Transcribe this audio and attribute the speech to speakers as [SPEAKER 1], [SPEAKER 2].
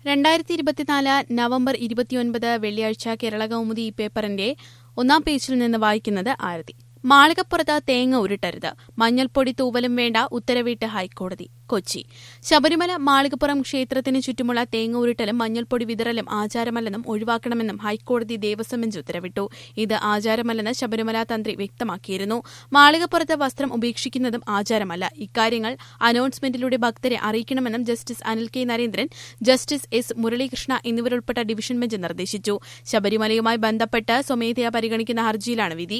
[SPEAKER 1] രണ്ടായിരത്തി ഇരുപത്തിനാല് നവംബർ ഇരുപത്തിയൊൻപത് വെള്ളിയാഴ്ച കേരള കൗമുദി ഈ പേപ്പറിന്റെ ഒന്നാം പേജിൽ നിന്ന് വായിക്കുന്നത് ആരതി മാളികപ്പുറത്ത് തേങ്ങ ഉരുട്ടരുത് മഞ്ഞൾപ്പൊടി തൂവലും വേണ്ട ഉത്തരവിട്ട് ഹൈക്കോടതി കൊച്ചി ശബരിമല മാളികപ്പുറം ക്ഷേത്രത്തിന് ചുറ്റുമുള്ള തേങ്ങ ഉരുട്ടലും മഞ്ഞൾപ്പൊടി വിതറലും ആചാരമല്ലെന്നും ഒഴിവാക്കണമെന്നും ഹൈക്കോടതി ദേവസ്വം ബെഞ്ച് ഉത്തരവിട്ടു ഇത് ആചാരമല്ലെന്ന് ശബരിമല തന്ത്രി വ്യക്തമാക്കിയിരുന്നു മാളികപ്പുറത്ത് വസ്ത്രം ഉപേക്ഷിക്കുന്നതും ആചാരമല്ല ഇക്കാര്യങ്ങൾ അനൗൺസ്മെന്റിലൂടെ ഭക്തരെ അറിയിക്കണമെന്നും justice Anil K Narendran justice S Muralikrishna എന്നിവരുൾപ്പെട്ട ഡിവിഷൻ ബെഞ്ച് നിർദ്ദേശിച്ചു ശബരിമലയുമായി ബന്ധപ്പെട്ട് സ്വമേധയാ പരിഗണിക്കുന്ന ഹർജിയിലാണ് വിധി